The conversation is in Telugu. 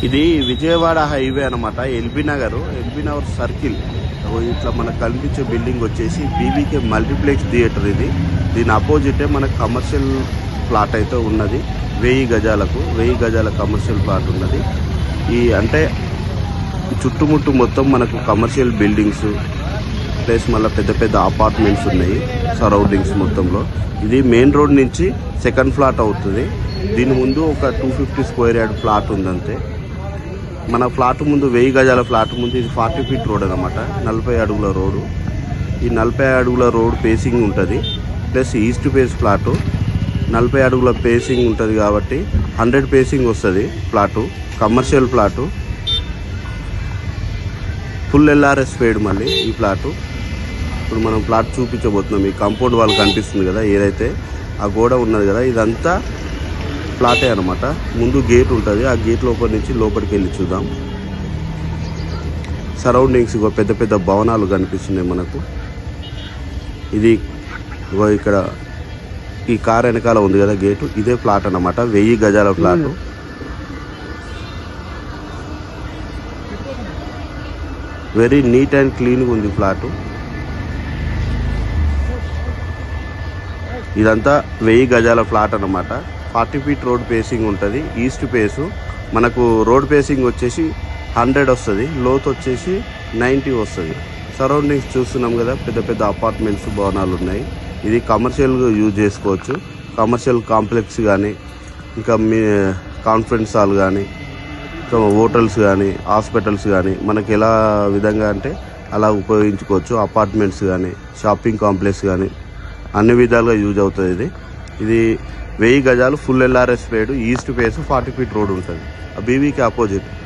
ఇది విజయవాడ హైవే అనమాట LB Nagar LB Nagar circle ఓ ఇట్లా మనకు కనిపించే బిల్డింగ్ వచ్చేసి బీబీకే మల్టీప్లెక్స్ థియేటర్ ఇది దీని అపోజిటే మనకు కమర్షియల్ ప్లాట్ అయితే ఉన్నది వెయ్యి గజాలకు వెయ్యి గజాల కమర్షియల్ ప్లాట్ ఉన్నది ఈ అంటే ఈ చుట్టుముట్టు మొత్తం మనకు కమర్షియల్ బిల్డింగ్స్ ప్లస్ మళ్ళీ పెద్ద పెద్ద అపార్ట్మెంట్స్ ఉన్నాయి సరౌండింగ్స్ మొత్తంలో ఇది మెయిన్ రోడ్ నుంచి సెకండ్ ఫ్లాట్ అవుతుంది దీని ముందు ఒక two fifty square yard plot ఉందంతే మన ఫ్లాట్ ముందు వెయ్యి గజాల ఫ్లాట్ ముందు ఇది ఫార్టీ ఫీట్ రోడ్ అనమాట నలభై అడుగుల రోడ్డు ఈ నలభై అడుగుల రోడ్ పేసింగ్ ఉంటుంది ప్లస్ ఈస్ట్ ఫేస్ ఫ్లాటు నలభై అడుగుల పేసింగ్ ఉంటుంది కాబట్టి హండ్రెడ్ పేసింగ్ వస్తుంది plot commercial plot full LRS paid మళ్ళీ ఈ ప్లాటు ఇప్పుడు మనం ప్లాట్ చూపించబోతున్నాం ఈ కాంపౌండ్ వాల్ కనిపిస్తుంది కదా ఏదైతే ఆ గోడ ఉన్నది కదా ఇదంతా ప్లాటే అనమాట ముందు గేట్ ఉంటుంది ఆ గేట్ లోపల నుంచి లోపలికి వెళ్ళి చూద్దాం సరౌండింగ్స్ ఇగో పెద్ద పెద్ద భవనాలు కనిపిస్తున్నాయి మనకు ఇది ఇగో ఇక్కడ ఈ కార్ వెనకాల ఉంది కదా గేటు ఇదే ప్లాట్ అన్నమాట వెయ్యి గజాల ప్లాట్ వెరీ నీట్ అండ్ క్లీన్గా ఉంది ఫ్లాట్ ఇదంతా వెయ్యి గజాల ఫ్లాట్ అన్నమాట ఫార్టీ ఫీట్ రోడ్ పేసింగ్ ఉంటుంది ఈస్ట్ పేసు మనకు రోడ్ పేసింగ్ వచ్చేసి హండ్రెడ్ వస్తుంది లోత్ వచ్చేసి నైంటీ వస్తుంది సరౌండింగ్స్ చూస్తున్నాం కదా పెద్ద పెద్ద అపార్ట్మెంట్స్ భవనాలు ఉన్నాయి ఇది కమర్షియల్గా యూజ్ చేసుకోవచ్చు కమర్షియల్ కాంప్లెక్స్ కానీ ఇంకా మీ కాన్ఫరెన్స్ హాల్ కానీ సో హోటల్స్ కానీ హాస్పిటల్స్ కానీ మనకి ఎలా విధంగా అంటే అలా ఉపయోగించుకోవచ్చు అపార్ట్మెంట్స్ కానీ షాపింగ్ కాంప్లెక్స్ కానీ అన్ని విధాలుగా యూజ్ అవుతుంది ఇది ఇది వెయ్యి గజాలు full LRS paid east face forty feet road ఉంటుంది ఆ బీవీకి ఆపోజిట్